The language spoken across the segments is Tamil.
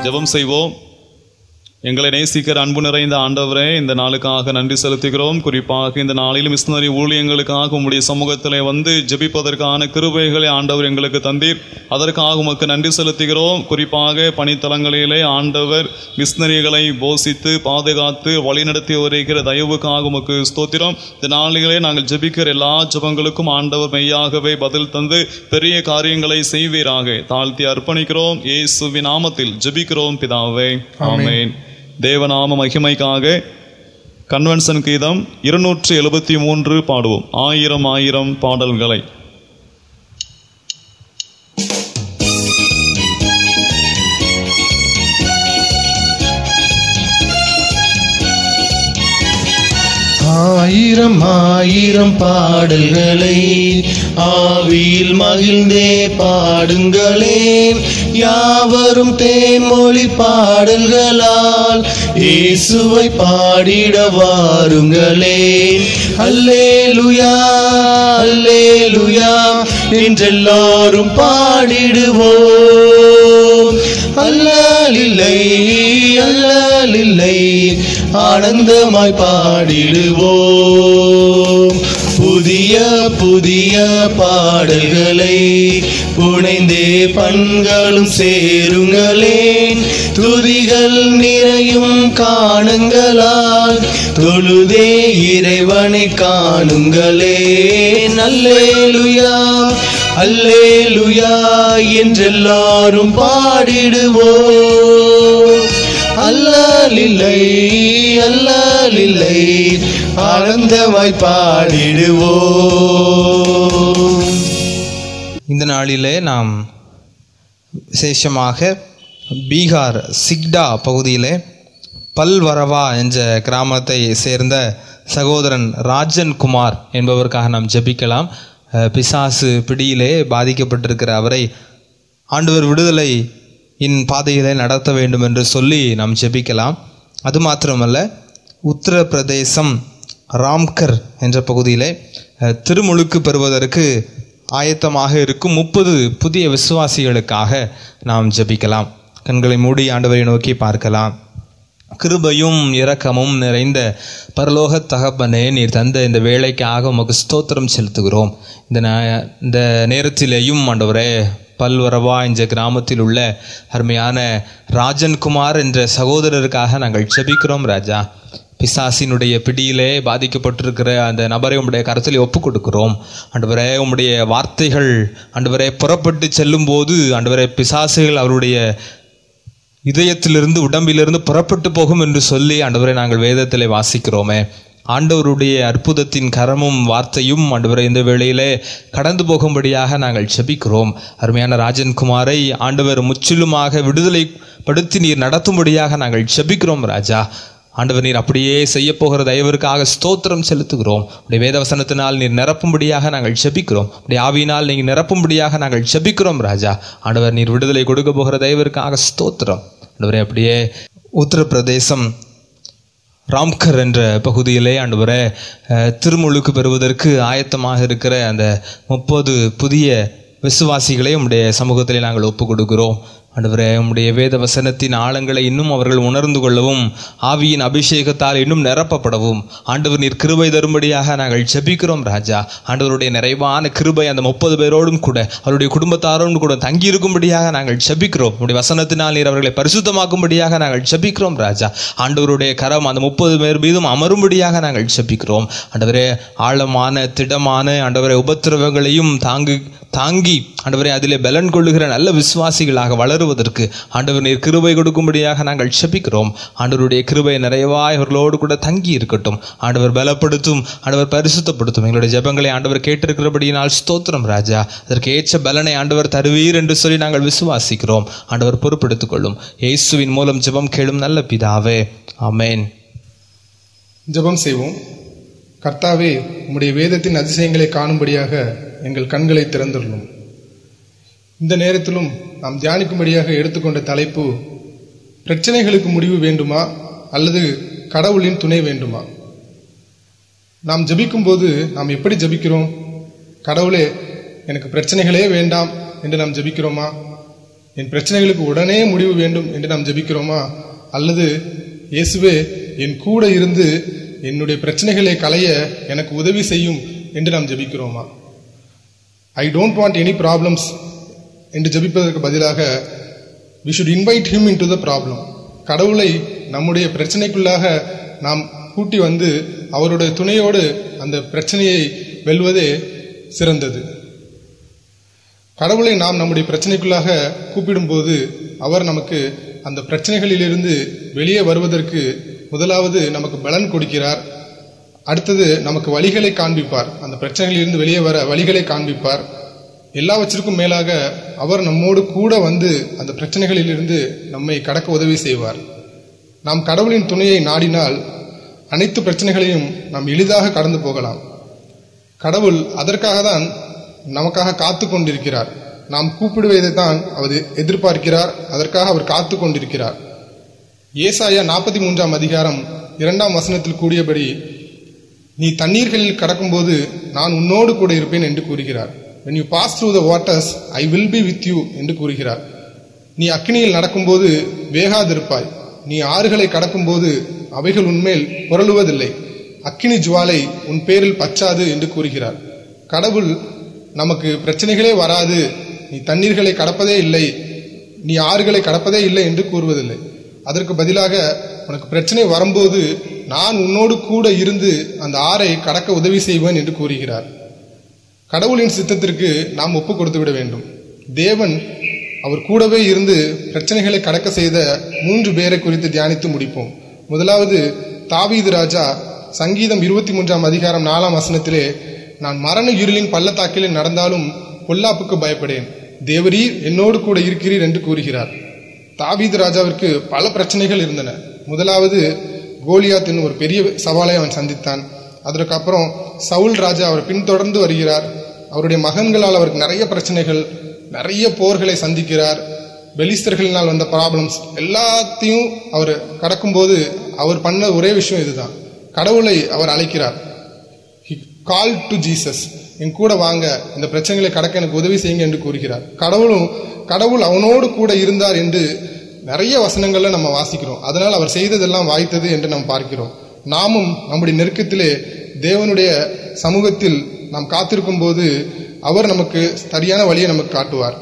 ஜெபம் செய்வோம் எங்களை நேசிக்கிற அன்பு நிறைந்த ஆண்டவரே இந்த நாளுக்காக நன்றி செலுத்துகிறோம் குறிப்பாக இந்த நாளிலும் மிஷினரி ஊழியங்களுக்காக உம்முடைய சமூகத்திலே வந்து ஜெபிப்பதற்கான கிருபைகளை ஆண்டவர் எங்களுக்கு தந்தீர் அதற்காக உமக்கு நன்றி செலுத்துகிறோம் குறிப்பாக பணித்தலங்களிலே ஆண்டவர் மிஷினரிகளை போஷித்து பாதுகாத்து வழிநடத்தி வருகிற தயவுக்காக உமக்கு ஸ்தோத்திரம் இந்த நாளிலே நாங்கள் ஜெபிக்கிற எல்லா ஜெபங்களுக்கும் ஆண்டவர் மெய்யாகவே பதில் தந்து பெரிய காரியங்களை செய்வீராக தாழ்த்தி அர்ப்பணிக்கிறோம் இயேசுவின் நாமத்தில் ஜெபிக்கிறோம் பிதாவே ஆமென் தேவநாம மகிமைக்காக கன்வென்ஷன் கீதம் இருநூற்று எழுபத்தி மூன்று பாடுவோம் ஆயிரம் ஆயிரம் பாடல்களை ஆயிரம் ஆயிரம் பாடல்களை ஆவியில் மகிழ்ந்தே பாடுங்களே யாவரும் தேன்மொழி பாடல்களால் இயேசுவை பாடிட வாருங்களே அல்லேலுயா அல்லேலுயா என்றெல்லாரும் பாடிடுவோம் அல்லலில்லை அல்லலில்லை ஆனந்தமாய் பாடிடுவோம் புதிய புதிய பாடல்களை புனைந்தே பண்களும் சேருங்களேன் துதிகள் நிறையும் காணுங்களால் தொழுதே இறைவனை காணுங்களேன் அல்லேலுயா அல்லேலுயா என்றெல்லாரும் பாடிடுவோம் அல்லலில்லை அல்லலில்லை ஆனந்தமாய் பாடிடுவோம் இந்த நாளிலே நாம் விசேஷமாக பீகார் சிக்டா பகுதியிலே பல்வரவா என்ற கிராமத்தை சேர்ந்த சகோதரன் ராஜன் குமார் என்பவருக்காக நாம் ஜெபிக்கலாம் அஹ், பிசாசு பிடியிலே பாதிக்கப்பட்டிருக்கிற அவரை ஆண்டவர் விடுதலை இன் பாதையிலே நடத்த வேண்டும் என்று சொல்லி நாம் ஜெபிக்கலாம் அது மாத்திரமல்ல உத்தரப்பிரதேசம் ராம்கர் என்ற பகுதியிலே அஹ், திருமுழுக்கு பெறுவதற்கு ஆயத்தமாக இருக்கும் முப்பது புதிய விசுவாசிகளுக்காக நாம் ஜெபிக்கலாம் கண்களை மூடி ஆண்டவரை நோக்கி பார்க்கலாம் கிருபையும் இரக்கமும் நிறைந்த பரலோக தகப்பனே நீர் தந்த இந்த வேலைக்காக உமக்கு ஸ்தோத்திரம் செலுத்துகிறோம் இந்த நே- இந்த நேரத்திலேயும் ஆண்டவரே பல்வரவா என்ற கிராமத்தில் உள்ள அருமையான ராஜன்குமார் என்ற சகோதரருக்காக நாங்கள் செபிக்கிறோம் ராஜா பிசாசினுடைய பிடியிலே பாதிக்கப்பட்டிருக்கிற அந்த நபரை உம்முடைய கருத்தில் ஒப்பு கொடுக்கிறோம் ஆண்டவரே உம்முடைய வார்த்தைகள் ஆண்டவரே புறப்பட்டு செல்லும்போது ஆண்டவரே பிசாசுகள் அவருடைய இதயத்திலிருந்து உடம்பிலிருந்து புறப்பட்டு போகும் என்று சொல்லி ஆண்டவரை நாங்கள் வேதத்திலே வாசிக்கிறோமே ஆண்டவருடைய அற்புதத்தின் கரமும் வார்த்தையும் ஆண்டவரை இந்த வேளையிலே கடந்து போகும்படியாக நாங்கள் செபிக்கிறோம் அருமையான ராஜன்குமாரை ஆண்டவர் முற்றிலுமாக விடுதலை படுத்தி நீர் நடத்தும்படியாக நாங்கள் செபிக்கிறோம் ராஜா ஆண்டவர் நீர் அப்படியே செய்ய போகிற தயவிற்காக ஸ்தோத்திரம் செலுத்துகிறோம் உடைய வேதவசனத்தினால் நீர் நிரப்பும்படியாக நாங்கள் செபிக்கிறோம் உடைய ஆவியினால் நீங்கள் நிரப்பும்படியாக நாங்கள் செபிக்கிறோம் ராஜா ஆண்டவர் நீர் விடுதலை கொடுக்க போகிற தயவிற்காக ஸ்தோத்திரம் ஆண்டவரே அப்படியே உத்தரப்பிரதேசம் ராம்கர் என்ற பகுதியிலே ஆண்டவரே அஹ், திருமுழுக்கு பெறுவதற்கு ஆயத்தமாக இருக்கிற அந்த முப்பது புதிய விசுவாசிகளை உம்முடைய சமூகத்திலே நாங்கள் ஒப்பு கொடுக்கிறோம் ஆண்டவரே உம்முடைய வேத வசனத்தின் ஆழங்களை இன்னும் அவர்கள் உணர்ந்து கொள்ளவும் ஆவியின் அபிஷேகத்தால் இன்னும் நிரப்பப்படவும் ஆண்டவர் நீர் கிருபை தரும்படியாக நாங்கள் ஜெபிக்கிறோம் ராஜா ஆண்டவருடைய நிறைவான கிருபை அந்த முப்பது பேரோடும் கூட அவருடைய குடும்பத்தாரோடும் கூட தங்கியிருக்கும்படியாக நாங்கள் ஜெபிக்கிறோம் உம்முடைய வசனத்தினால் நீர் அவர்களை பரிசுத்தமாக்கும்படியாக நாங்கள் ஜெபிக்கிறோம் ராஜா ஆண்டவருடைய கரம் அந்த முப்பது பேர் மீதும் அமரும்படியாக நாங்கள் ஜெபிக்கிறோம் ஆண்டவரே ஆழமான திடமான ஆண்டவரை உபத்திரவங்களையும் தாங்கு தாங்கி ஆண்டவரே அதிலே பலன் கொள்ளுகிற நல்ல விசுவாசிகளாக வளருவதற்கு ஆண்டவர் நீர் கிருபை கொடுக்கும்படியாக நாங்கள் செபிக்கிறோம் ஆண்டவருடைய கிருபை நிறைவாய் அவர்களோடு கூட தங்கி இருக்கட்டும் ஆண்டவர் பலப்படுத்தும் ஆண்டவர் பரிசுத்தப்படுத்தும் எங்களுடைய ஜெபங்களை ஆண்டவர் கேட்டிருக்கிறபடியினால் ஸ்தோத்திரம் ராஜா அதற்கு ஏற்ற பலனை ஆண்டவர் தருவீர் என்று சொல்லி நாங்கள் விசுவாசிக்கிறோம் ஆண்டவர் பொறுப்பெடுத்துக் கொள்ளும் இயேசுவின் மூலம் ஜெபம் கேளும் நல்ல பிதாவே ஆமென் ஜெபம் செய்வோம் கர்த்தாவே உம்முடைய வேதத்தின் அதிசயங்களை காணும்படியாக எங்கள் கண்களை திறந்துள்ளோம் இந்த நேரத்திலும் நாம் தியானிக்கும்படியாக எடுத்துக்கொண்ட தலைப்பு பிரச்சனைகளுக்கு முடிவு வேண்டுமா அல்லது கடவுளின் துணை வேண்டுமா நாம் ஜெபிக்கும்போது நாம் எப்படி ஜெபிக்கிறோம் கடவுளே எனக்கு பிரச்சனைகளே வேண்டாம் என்று நாம் ஜெபிக்கிறோமா என் பிரச்சனைகளுக்கு உடனே முடிவு வேண்டும் என்று நாம் ஜெபிக்கிறோமா அல்லது இயேசுவே என் கூட இருந்து என்னுடைய பிரச்சனைகளை களைய எனக்கு உதவி செய்யும் என்று நாம் ஜெபிக்கிறோமா I don't want any problems என்று ஜெபிப்பதற்கு பதிலாக we should invite him in to the problem கடவுளை நம்முடைய பிரச்சனைக்குள்ளாக நாம் கூட்டி வந்து அவருடைய துணையோடு அந்த பிரச்சனையை வெல்வதே சிறந்தது கடவுளை நாம் நம்முடைய பிரச்சனைக்குள்ளாக கூப்பிடும்போது அவர் நமக்கு அந்த பிரச்சனைகளிலிருந்து வெளியே வருவதற்கு முதலாவது நமக்கு பலன் கொடுக்கிறார் அடுத்தது நமக்கு வழிகளை காண்பிப்பார் அந்த பிரச்சனைகளிலிருந்து வெளியே வர வழிகளை காண்பிப்பார் எல்லாவற்றிற்கும் மேலாக அவர் நம்மோடு கூட வந்து அந்த பிரச்சனைகளிலிருந்து நம்மை கடக்க உதவி செய்வார் நாம் கடவுளின் துணையை நாடினால் அனைத்து பிரச்சனைகளையும் நாம் எளிதாக கடந்து போகலாம் கடவுள் அதற்காக தான் நமக்காக காத்து கொண்டிருக்கிறார் நாம் கூப்பிடுவதை தான் அவர் எதிர்பார்க்கிறார் அதற்காக அவர் காத்து கொண்டிருக்கிறார் ஏசாயா நாற்பத்தி மூன்றாம் அதிகாரம் இரண்டாம் வசனத்தில் கூடியபடி நீ தண்ணீர்களில் கடக்கும்போது நான் உன்னோடு கூட இருப்பேன் என்று கூறுகிறார் when you pass through the waters i will be with you என்று கூறுகிறார் நீ அக்கினியில் நடக்கும்போது வேகாதிருப்பாய் நீ ஆறுகளை கடக்கும்போது அவைகள் உன்மேல் புரளுவதில்லை அக்கினி ஜுவாலை உன் பேரில் பச்சாது என்று கூறுகிறார் கடவுள் நமக்கு பிரச்சனைகளே வராது நீ தண்ணீர்களை கடப்பதே இல்லை நீ ஆறுகளை கடப்பதே இல்லை என்று கூறுவதில்லை அதற்கு பதிலாக உனக்கு பிரச்சனை வரும்போது நான் உன்னோடு கூட இருந்து அந்த ஆறை கடக்க உதவி செய்வேன் என்று கூறுகிறார் கடவுளின் சித்தத்திற்கு நாம் ஒப்பு கொடுத்து விட வேண்டும் தேவன் அவர் கூடவே இருந்து பிரச்சனைகளை கடக்க செய்த மூன்று பேரை குறித்து தியானித்து முடிப்போம் முதலாவது தாவீது ராஜா சங்கீதம் இருபத்தி மூன்றாம் அதிகாரம் நாலாம் வசனத்திலே நான் மரண இருளின் பள்ளத்தாக்கிலே நடந்தாலும் பொல்லாப்புக்கு பயப்படேன் தேவரீர் என்னோடு கூட இருக்கிறீர் என்று கூறுகிறார் தாவீது ராஜாவிற்கு பல பிரச்சனைகள் இருந்தன முதலாவது கோலியாத் என்னும் ஒரு பெரிய சவாலை அவன் சந்தித்தான் அதற்கு அப்புறம் சவுல் ராஜா அவர் பின்தொடர்ந்து வருகிறார் அவருடைய மகன்களால் அவருக்கு நிறைய பிரச்சனைகள் நிறைய போர்களை சந்திக்கிறார் பெலிஸ்தர்களினால் வந்த ப்ராப்ளம்ஸ் எல்லாத்தையும் அவர் கடக்கும்போது அவர் பண்ண ஒரே விஷயம் இதுதான் கடவுளை அவர் அழைக்கிறார் கால் டு ஜீசஸ் என் கூட வாங்க இந்த பிரச்சனைகளை கடக்க எனக்கு உதவி செய்யுங்க என்று கூறுகிறார் கடவுளும் கடவுள் அவனோடு கூட இருந்தார் என்று நிறைய வசனங்கள்ல நம்ம வாசிக்கிறோம் அதனால் அவர் செய்ததெல்லாம் வாய்த்தது என்று நாம் பார்க்கிறோம் நாமும் நம்முடைய நெருக்கத்திலே தேவனுடைய சமூகத்தில் நாம் காத்திருக்கும் போது அவர் நமக்கு சரியான வழியை நமக்கு காட்டுவார்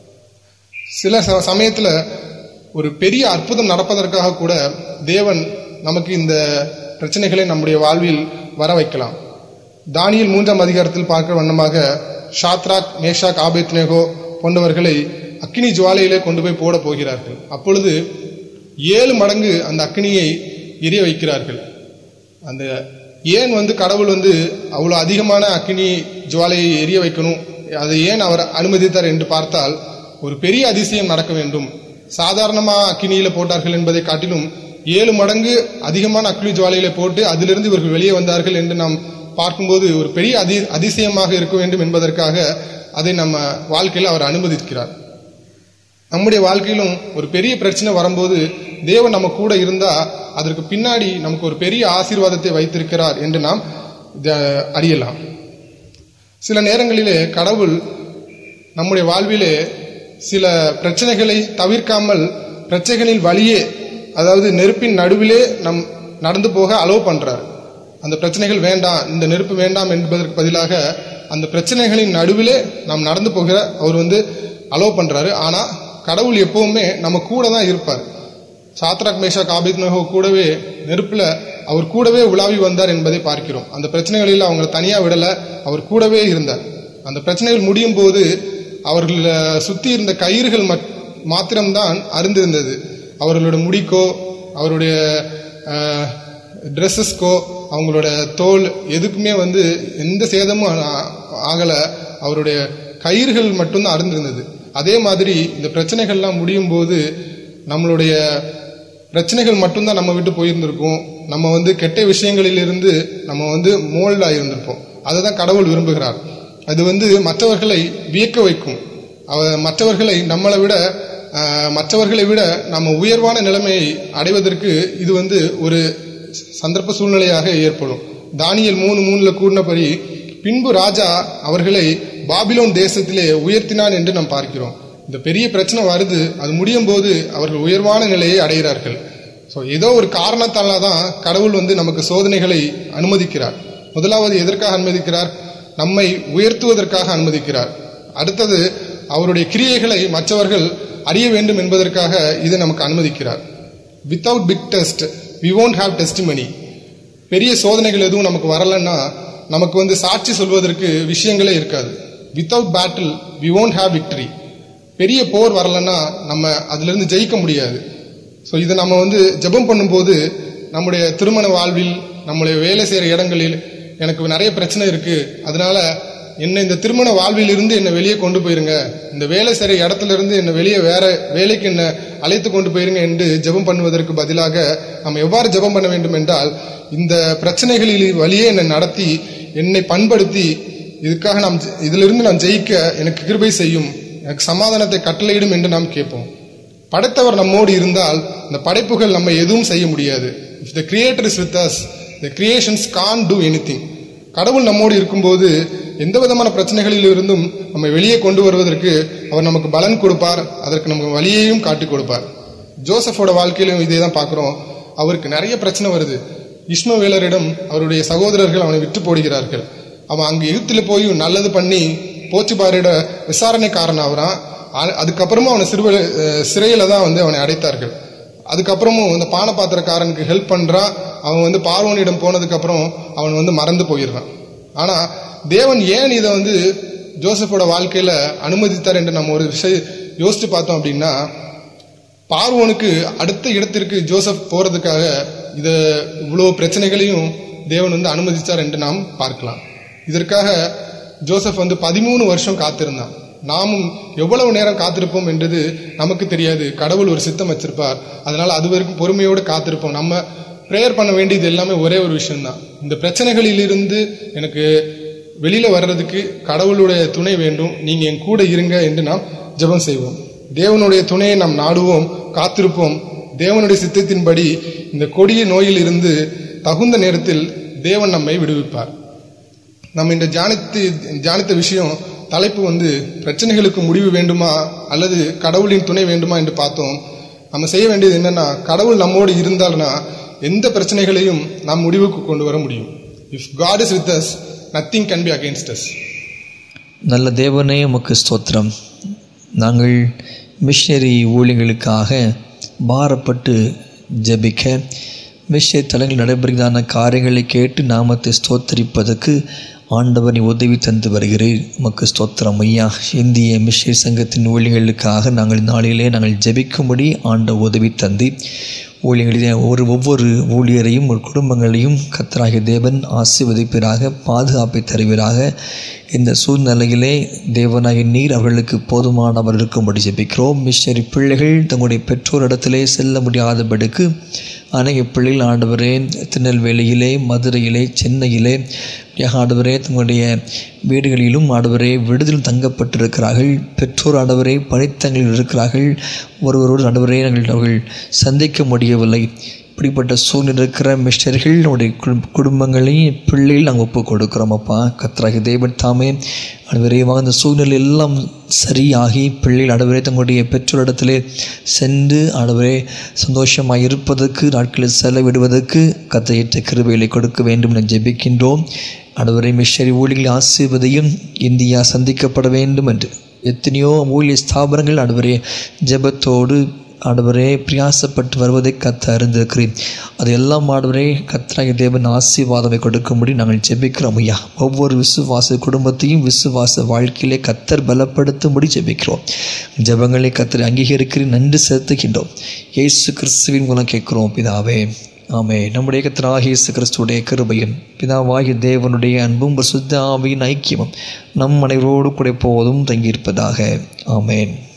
சில ச- சமயத்துல ஒரு பெரிய அற்புதம் நடப்பதற்காக கூட தேவன் நமக்கு இந்த பிரச்சனைகளை நம்முடைய வாழ்வில் வர வைக்கலாம் தானியல் மூன்றாம் அதிகாரத்தில் பார்க்கிற வண்ணமாக ஷாத்ராக் மேஷாக் ஆபேத்னேகோ போன்றவர்களை அக்கினி ஜுவாலையிலே கொண்டு போய் போட போகிறார்கள் அப்பொழுது ஏழு மடங்கு அந்த அக்கினியை எரிய வைக்கிறார்கள் அந்த ஏன் வந்து கடவுள் வந்து அவ்வளோ அதிகமான அக்கினி ஜுவாலையை எரிய வைக்கணும் அதை ஏன் அவர் அனுமதித்தார் என்று பார்த்தால் ஒரு பெரிய அதிசயம் நடக்க வேண்டும் சாதாரணமா அக்கினியில போட்டார்கள் என்பதை காட்டிலும் ஏழு மடங்கு அதிகமான அக்கினி ஜுவாலையில போட்டு அதிலிருந்து இவர்கள் வெளியே வந்தார்கள் என்று நாம் பார்க்கும்போது ஒரு பெரிய அதி அதிசயமாக இருக்க வேண்டும் என்பதற்காக அதை நம்ம வாழ்க்கையில் அவர் அனுமதிக்கிறார் நம்முடைய வாழ்க்கையிலும் ஒரு பெரிய பிரச்சனை வரும்போது தேவன் நம்ம கூட இருந்தா அதற்கு பின்னாடி நமக்கு ஒரு பெரிய ஆசீர்வாதத்தை வைத்திருக்கிறார் என்று நாம் இத அறியலாம் சில நேரங்களிலே கடவுள் நம்முடைய வாழ்விலே சில பிரச்சனைகளை தவிர்க்காமல் பிரச்சனைகளின் வழியே அதாவது நெருப்பின் நடுவிலே நம் நடந்து போக அலோவ் பண்றார் அந்த பிரச்சனைகள் வேண்டாம் இந்த நெருப்பு வேண்டாம் என்பதற்கு பதிலாக அந்த பிரச்சனைகளின் நடுவிலே நாம் நடந்து போகிற அவர் வந்து அலோவ் பண்றாரு ஆனா கடவுள் எப்பவுமே நம்ம கூட தான் இருப்பார் சாத்ராக் மேஷா காபித் நகோ கூடவே நெருப்புல அவர் கூடவே உலாவி வந்தார் என்பதை பார்க்கிறோம் அந்த பிரச்சனைகளில் அவங்களை தனியா விடல அவர் கூடவே இருந்தார் அந்த பிரச்சனைகள் முடியும் போது அவர்கள் சுத்தி இருந்த கயிறுகள் மட்- மாத்திரம்தான் அருந்திருந்தது அவர்களோட முடிக்கோ அவருடைய ட்ரெஸ்ஸஸ்க்கோ அவங்களோட தோல் எதுக்குமே வந்து எந்த சேதமும் ஆ- ஆகல அவருடைய கயிறுகள் மட்டும்தான் அருந்திருந்தது அதே மாதிரி இந்த பிரச்சனைகள்லாம் முடியும் போது நம்மளுடைய பிரச்சனைகள் மட்டும்தான் நம்ம விட்டு போயிருந்திருக்கும் நம்ம வந்து கெட்ட விஷயங்களிலிருந்து நம்ம வந்து மோல்டா இருந்திருப்போம் அதை தான் கடவுள் விரும்புகிறார் அது வந்து மற்றவர்களை வியக்க வைக்கும் அவ மற்றவர்களை நம்மளை விட ஆஹ், மற்றவர்களை விட நம்ம உயர்வான நிலைமையை அடைவதற்கு இது வந்து ஒரு சந்தர்ப்ப சூழ்நிலையாக ஏற்படும் தானியல் மூணு மூணுல கூறினபடி பின்பு ராஜா அவர்களை பாபிலோன் தேசத்திலே உயர்த்தினான் என்று நாம் பார்க்கிறோம் இந்த பெரிய பிரச்சனை வருது அது முடியும் போது அவர்கள் உயர்வான நிலையை அடைகிறார்கள் ஸோ ஏதோ ஒரு காரணத்தால தான் கடவுள் வந்து நமக்கு சோதனைகளை அனுமதிக்கிறார் முதலாவது எதற்காக அனுமதிக்கிறார் நம்மை உயர்த்துவதற்காக அனுமதிக்கிறார் அடுத்தது அவருடைய கிரியைகளை மற்றவர்கள் அறிய வேண்டும் என்பதற்காக இதை நமக்கு அனுமதிக்கிறார் without big test we won't have testimony பெரிய சோதனைகள் எதுவும் நமக்கு வரலன்னா நமக்கு வந்து சாட்சி சொல்வதற்கு விஷயங்களே இருக்காது without battle we won't have victory பெரிய போர் வரலன்னா நம்ம அதிலிருந்து ஜெயிக்க முடியாது ஸோ இதை நம்ம வந்து ஜெபம் பண்ணும்போது நம்முடைய திருமண வாழ்வில் நம்முடைய வேலை செய்கிற இடங்களில் எனக்கு நிறைய பிரச்சனை இருக்கு அதனால என்னை இந்த திருமண வாழ்வில் இருந்து என்னை வெளியே கொண்டு போயிருங்க இந்த வேலை செய்கிற இடத்துல இருந்து என்னை வெளியே வேற வேலைக்கு என்னை அழைத்து கொண்டு போயிருங்க என்று ஜெபம் பண்ணுவதற்கு பதிலாக நம்ம எவ்வாறு ஜெபம் பண்ண வேண்டும் என்றால் இந்த பிரச்சனைகளில் வழியே என்னை நடத்தி என்னை பண்படுத்தி இதுக்காக நாம் ஜெ- இதிலிருந்து நான் ஜெயிக்க எனக்கு கிருபை செய்யும் எனக்கு சமாதானத்தை கட்டளையிடும் என்று நாம் கேட்போம் படைத்தவர் நம்மோடு இருந்தால் இந்த படைப்புகள் நம்ம எதுவும் செய்ய முடியாது if the creator is with us the creations can do anything கடவுள் நம்மோடு இருக்கும்போது எந்த விதமான பிரச்சனைகளில் இருந்தும் நம்ம வெளியே கொண்டு வருவதற்கு அவர் நமக்கு பலன் கொடுப்பார் அதற்கு நமக்கு வழியையும் காட்டி கொடுப்பார் ஜோசஃபோட வாழ்க்கையிலும் இதே தான் பார்க்குறோம் அவருக்கு நிறைய பிரச்சனை வருது இஸ்மவேலரிடம் அவருடைய சகோதரர்கள் அவனை விட்டு போடுகிறார்கள் அவன் அங்கு எகிப்தில் போய் நல்லது பண்ணி போச்சுபாரிட விசாரணைக்காரன் ஆகுறான் அ- அதுக்கப்புறமா அவனை சிறுவ சிறையில தான் வந்து அவனை அடைத்தார்கள் அதுக்கப்புறமும் இந்த பானை பாத்திரக்காரனுக்கு ஹெல்ப் பண்றான் அவன் வந்து பார்வோனிடம் போனதுக்கு அப்புறம் அவன் வந்து மறந்து போயிடுறான் ஆனா தேவன் ஏன் இதை வந்து ஜோசப்போட வாழ்க்கையில அனுமதித்தார் என்று நம்ம ஒரு விஷயம் யோசிச்சு பார்த்தோம் அப்படின்னா பார்வோனுக்கு அடுத்த இடத்திற்கு ஜோசப் போறதுக்காக இத இவ்வளவு பிரச்சனைகளையும் தேவன் வந்து அனுமதிச்சார் என்று நாம் பார்க்கலாம் இதற்காக ஜோசப் வந்து பதிமூணு வருஷம் காத்திருந்தான் நாமும் எவ்வளவு நேரம் காத்திருப்போம் என்றது நமக்கு தெரியாது கடவுள் ஒரு சித்தம் வச்சிருப்பார் அதனால அது வரைக்கும் பொறுமையோடு காத்திருப்போம் நம்ம ப்ரேயர் பண்ண வேண்டியது எல்லாமே ஒரே ஒரு விஷயம்தான் இந்த பிரச்சனைகளிலிருந்து எனக்கு வெளியில வர்றதுக்கு கடவுளுடைய துணை வேண்டும் நீங்க என் கூட இருங்க என்று நாம் ஜெபம் செய்வோம் தேவனுடைய துணையை நாம் நாடுவோம் காத்திருப்போம் தேவனுடைய சித்தத்தின்படி இந்த கொடிய நோயில் இருந்து தகுந்த நேரத்தில் தேவன் நம்மை விடுவிப்பார் நம்ம இந்த தியானித்து தியானித்த விஷயம் தலைப்பு வந்து பிரச்சனைகளுக்கு முடிவு வேண்டுமா அல்லது கடவுளின் துணை வேண்டுமா என்று பார்த்தோம் நம்ம செய்ய வேண்டியது என்னன்னா கடவுள் நம்மோடு இருந்தால்னா எந்த பிரச்சனைகளையும் நாம் முடிவுக்கு கொண்டு வர முடியும் if God is with us nothing can be against us நல்ல தேவனே உமக்கு ஸ்தோத்திரம் நாங்கள் மிஷனரி ஊழியர்களுக்காக பாரப்பட்டு ஜெபிக்க மிஷனரி தலங்கள் நடைபெறுகிறதான காரியங்களை கேட்டு நாமத்தை ஸ்தோத்தரிப்பதற்கு ஆண்டவர் நீ உதவி தந்து வருகிறீர் உமக்கு ஸ்தோத்திரம் ஐயா இந்திய மிஷனரி சங்கத்தின் ஊழியர்களுக்காக நாங்கள் நாளிலே நாங்கள் ஜெபிக்கும்படி ஆண்ட உதவி தந்து ஊழியர்களிலே ஒரு ஒவ்வொரு ஊழியரையும் ஒரு குடும்பங்களையும் கத்தராகிய தேவன் ஆசீர்வதிப்பீராக பாதுகாப்பை தருவீராக இந்த சூழ்நிலையிலே தேவனாகிய நீர் அவர்களுக்கு போதுமானவர் இருக்கும்படி ஜெபிக்கிறோம் மிஷனரி பிள்ளைகள் தங்களுடைய பெற்றோரிடத்திலே செல்ல முடியாதபடிக்கு அநேக பிள்ளைகள் ஆண்டவரே திருநெல்வேலியிலே மதுரையிலே சென்னையிலே ஆண்டவரே தங்களுடைய வீடுகளிலும் ஆண்டவரே விடுதலும் தங்கப்பட்டிருக்கிறார்கள் பெற்றோர் ஆண்டவரே பணித்தங்களில் இருக்கிறார்கள் ஒருவரோடு ஆண்டவரே நாங்கள் அவர்கள் சந்திக்க முடியவில்லை இப்படிப்பட்ட சூழ்நிலை இருக்கிற மிஸ்டர்கள் நம்முடைய குடும்- குடும்பங்களையும் பிள்ளைகள் நாங்கள் ஒப்பு கொடுக்குறோம் அப்பா கத்தராகி தேவன் தாமே விரைவாக அந்த சூழ்நிலை எல்லாம் சரியாகி பிள்ளைகள் ஆண்டவரே தங்களுடைய பெற்றோரிடத்திலே சென்று ஆண்டவரே சந்தோஷமாக இருப்பதற்கு நாட்களில் செலவிடுவதற்கு கத்தையிட்ட கிருபைகளை கொடுக்க வேண்டும் என ஜெபிக்கின்றோம் ஆண்டவரே மிஷரி ஊழியர்கள் ஆசீர்வதையும் இந்தியா சந்திக்கப்பட வேண்டும் என்று எத்தனையோ ஊழிய ஸ்தாபனங்கள் ஆண்டவரே ஜெபத்தோடு ஆண்டவரே பிரயாசப்பட்டு வருவதை கத்த அறிந்திருக்கிறேன் அது எல்லாம் ஆண்டவரே கத்தராகிய தேவன் ஆசீர்வாதமை கொடுக்கும்படி நாங்கள் ஜெபிக்கிறோம் ஐயா ஒவ்வொரு விசுவாச குடும்பத்தையும் விசுவாச வாழ்க்கையிலே கத்தர் பலப்படுத்தும்படி ஜெபிக்கிறோம் ஜெபங்களை கத்தரை அங்கீகரிக்கிறேன் நன்றி செலுத்துகின்றோம் இயேசு கிறிஸ்துவின் மூலம் கேட்கிறோம் பிதாவே ஆமே நம்முடைய கத்தராகிய இயேசு கிறிஸ்துடைய கிருபையும் பிதாவாகிய தேவனுடைய அன்பும் பரிசுத்த ஆவியின் ஐக்கியமும் நம் அனைவரோடு கூட போதும் தங்கியிருப்பதாக ஆமேன்